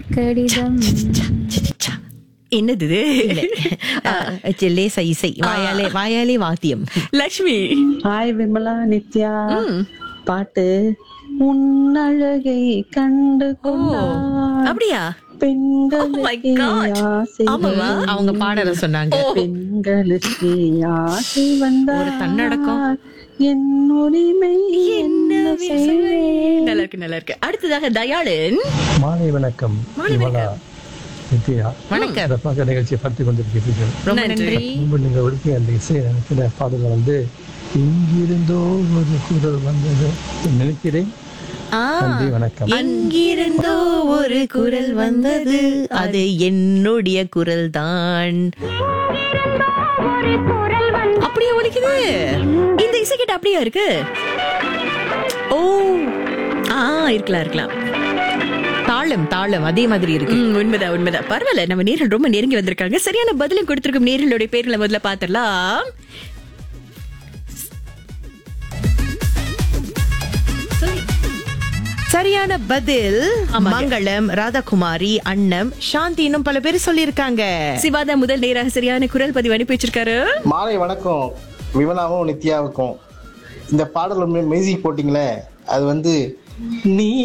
ஓர் கடிதம் என்னது இது? அஹ், லேசா இசை வாயாலே வாயாலே வாத்தியம் லக்ஷ்மி ஹாய் விமலா நித்யா பாட்டு உன்னழகை கண்டு கொண்டார் அப்படியா பெண்களுக்கு God. ஆசை ஆமாவா? அவங்க பாடல சொன்னாங்க பெண்களுக்கு ஆசை வந்தார் ஒரு தன்னடக்கம். என் உரிமை என்ன செய்வேன் நல்லா இருக்கு நல்லா இருக்கு அடுத்ததாக தயாளன் மாலை வணக்கம் விமலா நித்யா வணக்கம். சிறப்பாக நிகழ்ச்சியை பார்த்து கொண்டிருக்கிறீர்கள் ரொம்ப நன்றி முன்பு நீங்க ஒழுக்கிய அந்த இசை நினைக்கிற பாடல வந்து இங்கிருந்தோ ஒரு குரல் வந்தது நினைக்கிறேன் ஆ, நன்றி வணக்கம் எங்கிருந்தோ ஒரு குரல் வந்தது அது என்னுடைய குரல் தான் அப்படியே ஒலிக்குது இந்த இசை கிட்ட அப்படியா இருக்கு ஓ ஆ இருக்கலாம் இருக்கலாம் தாளம் தாளம் அதே மாதிரி இருக்கு ம், உண்மைதான் உண்மைதான் பரவாயில்ல நம்ம நேரில் ரொம்ப நெருங்கி வந்திருக்காங்க சரியான பதிலும் கொடுத்திருக்கும் நேர்களுடைய பேர்களை முதல்ல பாத்திரலாம் சரியான பதில் மங்களம் ராதாகுமாரி அண்ணம் சாந்தி இன்னும் பல பேர் சொல்லியிருக்காங்க சிவாதா முதல் நேராக சரியான குரல் பதிவு அனுப்பி வச்சிருக்காரு மாலை வணக்கம் விமலாவும் நித்யாவுக்கும் இந்த பாடல் மியூசிக் போட்டிங்களே அது வந்து நீ